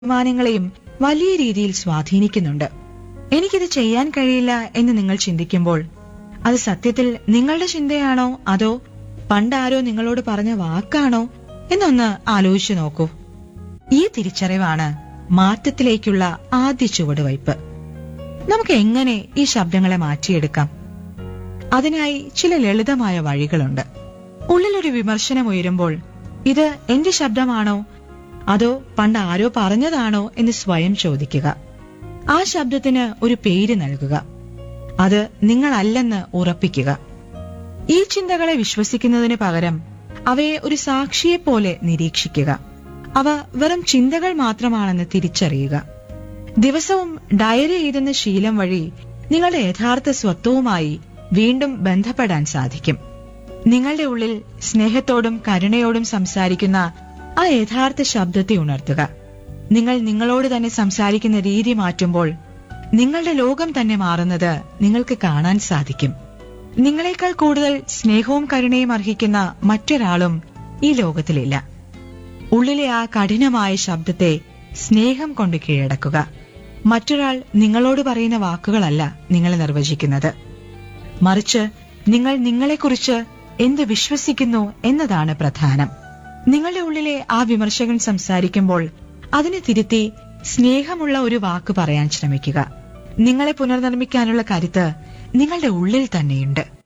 തീരുമാനങ്ങളെയും വലിയ രീതിയിൽ സ്വാധീനിക്കുന്നുണ്ട് എനിക്കിത് ചെയ്യാൻ കഴിയില്ല എന്ന് നിങ്ങൾ ചിന്തിക്കുമ്പോൾ അത് സത്യത്തിൽ നിങ്ങളുടെ ചിന്തയാണോ അതോ പണ്ടാരോ നിങ്ങളോട് പറഞ്ഞ വാക്കാണോ എന്നൊന്ന് ആലോചിച്ചു നോക്കൂ ഈ തിരിച്ചറിവാണ് മാറ്റത്തിലേക്കുള്ള ആദ്യ ചുവടുവയ്പ് നമുക്ക് എങ്ങനെ ഈ ശബ്ദങ്ങളെ മാറ്റിയെടുക്കാം അതിനായി ചില ലളിതമായ വഴികളുണ്ട് ഉള്ളിലൊരു വിമർശനം ഉയരുമ്പോൾ ഇത് എന്റെ ശബ്ദമാണോ അതോ പണ്ട് ആരോ പറഞ്ഞതാണോ എന്ന് സ്വയം ചോദിക്കുക ആ ശബ്ദത്തിന് ഒരു പേര് നൽകുക അത് നിങ്ങളല്ലെന്ന് ഉറപ്പിക്കുക ഈ ചിന്തകളെ വിശ്വസിക്കുന്നതിന് പകരം അവയെ ഒരു സാക്ഷിയെപ്പോലെ നിരീക്ഷിക്കുക അവ വെറും ചിന്തകൾ മാത്രമാണെന്ന് തിരിച്ചറിയുക ദിവസവും ഡയറി എഴുതുന്ന ശീലം വഴി നിങ്ങളുടെ യഥാർത്ഥ സ്വത്വവുമായി വീണ്ടും ബന്ധപ്പെടാൻ സാധിക്കും നിങ്ങളുടെ ഉള്ളിൽ സ്നേഹത്തോടും കരുണയോടും സംസാരിക്കുന്ന ആ യഥാർത്ഥ ശബ്ദത്തെ ഉണർത്തുക നിങ്ങൾ നിങ്ങളോട് തന്നെ സംസാരിക്കുന്ന രീതി മാറ്റുമ്പോൾ നിങ്ങളുടെ ലോകം തന്നെ മാറുന്നത് നിങ്ങൾക്ക് കാണാൻ സാധിക്കും നിങ്ങളെക്കാൾ കൂടുതൽ സ്നേഹവും കരുണയും അർഹിക്കുന്ന മറ്റൊരാളും ഈ ലോകത്തിലില്ല ഉള്ളിലെ ആ കഠിനമായ ശബ്ദത്തെ സ്നേഹം കൊണ്ട് കീഴടക്കുക മറ്റൊരാൾ നിങ്ങളോട് പറയുന്ന വാക്കുകളല്ല നിങ്ങളെ നിർവചിക്കുന്നത് മറിച്ച് നിങ്ങൾ നിങ്ങളെക്കുറിച്ച് എന്ത് വിശ്വസിക്കുന്നു എന്നതാണ് പ്രധാനം നിങ്ങളുടെ ഉള്ളിലെ ആ വിമർശകൻ സംസാരിക്കുമ്പോൾ അതിനെ തിരുത്തി സ്നേഹമുള്ള ഒരു വാക്ക് പറയാൻ ശ്രമിക്കുക നിങ്ങളെ പുനർനിർമ്മിക്കാനുള്ള കരുത്ത് നിങ്ങളുടെ ഉള്ളിൽ തന്നെയുണ്ട്